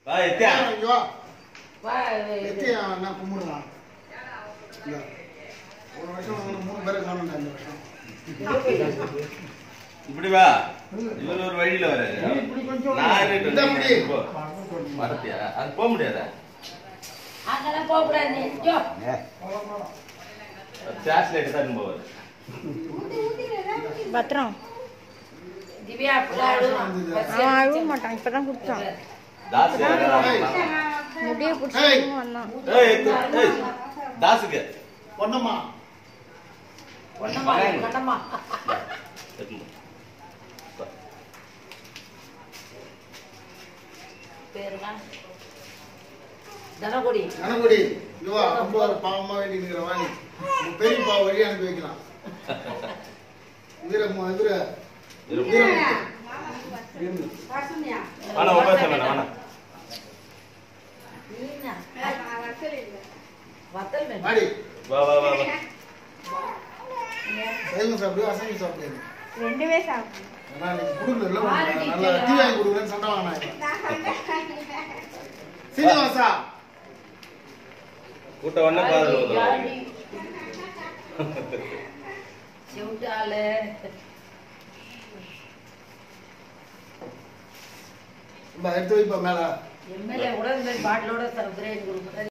வா எத்தியா இங்க வா வா, எத்தி நான் கும்பிடுறான் இல்ல ஒரு வருஷம் வந்து மூணு பேரை காணும் இந்த வருஷம் இப்படி வா இவர் ஒரு வழியில வராரு இப்படி கொஞ்சம் நான் இருக்கட்டும், இந்த நீ முடி. போ. வரத்தியா அது போக முடியாதா அங்கெல்லாம் போகக்கூடாது நீ. ஜோ. சாஸ்ல எடுத்தாரு போவாரு பத்திரம் திவ்யா அப்படிலாம் அழுவான். பஸ் அவன் அழுவ மாட்டான் இப்பதான் குடிச்சான் தாசு முடிய பிடிச்சி வந்தான் ஏய் எத்து, ஏய் தாசுக்கு பொண்ணம்மா ஒண்ணுமா, கண்ணம்மா. எடுத்துன்னு போ. பேருங்க? தனகுடி கணக்குடி இங்க வா ரொம்ப ஒரு பாவமா வேண்டி நிக்கிற வாணி உங்க பெரியப்பா வழி அனுப்பி வைக்கலாம் வீர வீர இரு. வீரமுத்து. வேணாம் உட்கார வேணாம் வேணாம் நீனா? வத்தல் வேணும். வாடி வா வா வா வா சைவம் சாப்பிடு அசைவம் சாப்பிடு ரெண்டுமே சாப்பிடு ஏன்னா நீங்க கொடுக்கல நல்லா டீ வாங்கி கொடுக்குறேன்னு சண்டை வாங்கினாங்க சீனிவாசா கூட்ட உடனே காதல் வந்துடும் யாடி. செவிட்டாளு. இந்த எடுத்து வைப்பா மேல எம்எல்ஏ கூட இந்த மாதிரி பாட்டிலோட சர்க்கரை கொடுக்குறது